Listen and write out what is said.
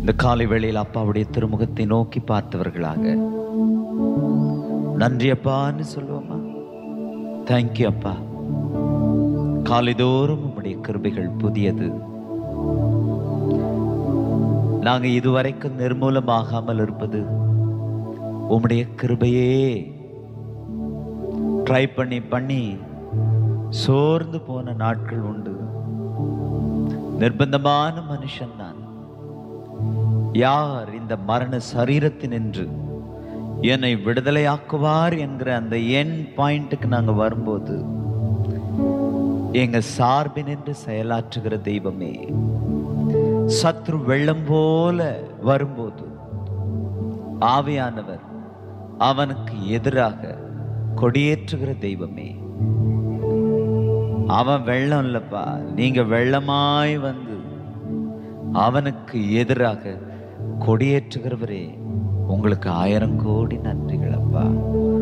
இந்த காலை வேளையில் அப்பாவுடைய திருமுகத்தை நோக்கி பார்த்தவர்களாக நன்றி அப்பான்னு சொல்லுவோமா தேங்க்யூ அப்பா காலைதோறும் உம்முடைய கிருபைகள் புதியது நாங்க இதுவரைக்கும் நிர்மூலமாகாமல் இருப்பது உம்முடைய கிருபையே ட்ரை பண்ணி பண்ணி சோர்ந்து போன நாட்கள் உண்டு நிர்பந்தமான மனுஷன் நான் யார் இந்த மரண சரீரத்தினின்று என்னை விடுதலையாக்குவார் என்கிற அந்த என் பாயிண்ட்டுக்கு நாங்க வரும்போது எங்க சார்பினின்று செயலாற்றுகிற தெய்வமே சத்ரு வெள்ளம் போல வரும்போது ஆவியானவர் அவனுக்கு எதிராக கொடியேற்றுகிற தெய்வமே அவன் வெள்ளம் இல்லப்பா நீங்க வெள்ளமாய் வந்து அவனுக்கு எதிராக கொடியேற்றுகிறவரே உங்களுக்கு ஆயிரம் கோடி நன்றிகள் அப்பா